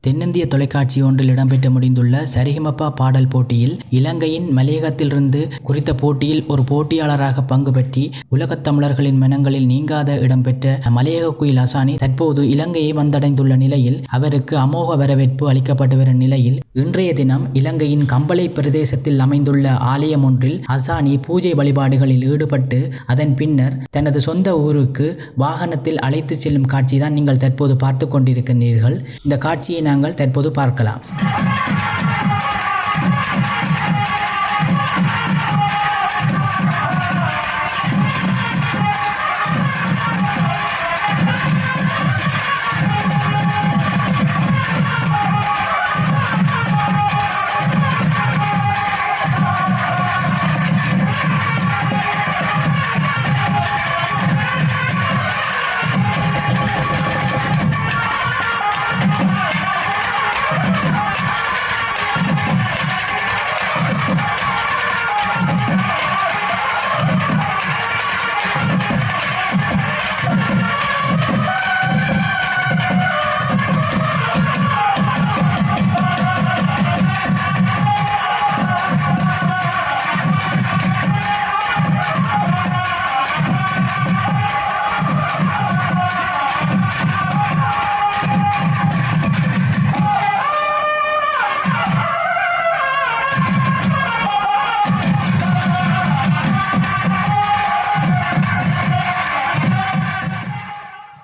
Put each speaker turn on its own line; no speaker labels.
தென்னிந்திய தொலைக்காட்சி ஒன்றில் இடம்பெற்று முடிந்துள்ள சரிகமப்பா பாடல் போட்டியில் இலங்கையின் மலையகத்திலிருந்து குறித்த போட்டியில் ஒரு போட்டியாளராக பங்கு பெற்றி உலகத் தமிழர்களின் மனங்களில் நீங்காத இடம்பெற்ற மலையக குயில் அசானி தற்போது இலங்கையை வந்தடைந்துள்ள நிலையில் அவருக்கு அமோக வரவேற்பு அளிக்கப்பட்டு வரும் நிலையில் இன்றைய தினம் இலங்கையின் கம்பளை பிரதேசத்தில் அமைந்துள்ள ஆலயம் ஒன்றில் அசானி பூஜை வழிபாடுகளில் ஈடுபட்டு அதன் பின்னர் தனது சொந்த ஊருக்கு வாகனத்தில் அழைத்துச் செல்லும் காட்சி தான் நீங்கள் தற்போது பார்த்து கொண்டிருக்கின்றீர்கள் இந்த காட்சியை நாங்கள் தற்போது பார்க்கலாம்